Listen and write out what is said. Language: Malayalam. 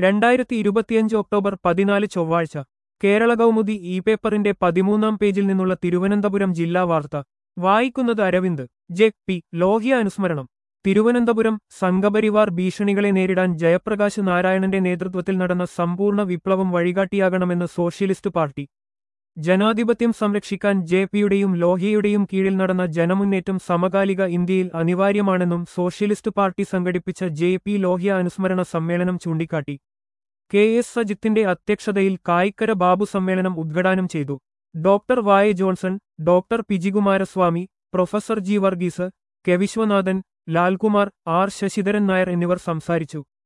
രണ്ടായിരത്തി ഇരുപത്തിയഞ്ച് ഒക്ടോബർ പതിനാല് ചൊവ്വാഴ്ച കേരള കൗമുദി ഇ പേപ്പറിന്റെ പതിമൂന്നാം പേജിൽ നിന്നുള്ള തിരുവനന്തപുരം ജില്ലാ വാർത്ത വായിക്കുന്നത് അരവിന്ദ് ജെ പി ലോഹിയ അനുസ്മരണം തിരുവനന്തപുരം സംഘപരിവാർ ഭീഷണികളെ നേരിടാൻ ജയപ്രകാശ് നാരായണന്റെ നേതൃത്വത്തിൽ നടന്ന സമ്പൂർണ്ണ വിപ്ലവം വഴികാട്ടിയാകണമെന്ന് സോഷ്യലിസ്റ്റ് പാർട്ടി ജനാധിപത്യം സംരക്ഷിക്കാൻ ജെ പിയുടെയും ലോഹിയയുടെയും കീഴിൽ നടന്ന ജനമുന്നേറ്റം സമകാലിക ഇന്ത്യയിൽ അനിവാര്യമാണെന്നും സോഷ്യലിസ്റ്റ് പാർട്ടി സംഘടിപ്പിച്ച ജെ പി ലോഹിയ അനുസ്മരണ സമ്മേളനം ചൂണ്ടിക്കാട്ടി കെ എസ് സജിത്തിന്റെ അധ്യക്ഷതയിൽ കായിക്കര ബാബു സമ്മേളനം ഉദ്ഘാടനം ചെയ്തു ഡോക്ടർ വായ ജോൺസൺ ഡോക്ടർ പിജികുമാരസ്വാമി professor G Varghese K Viswanathan Lalkumar R Sasidharan Nair എന്നിവർ സംസാരിച്ചു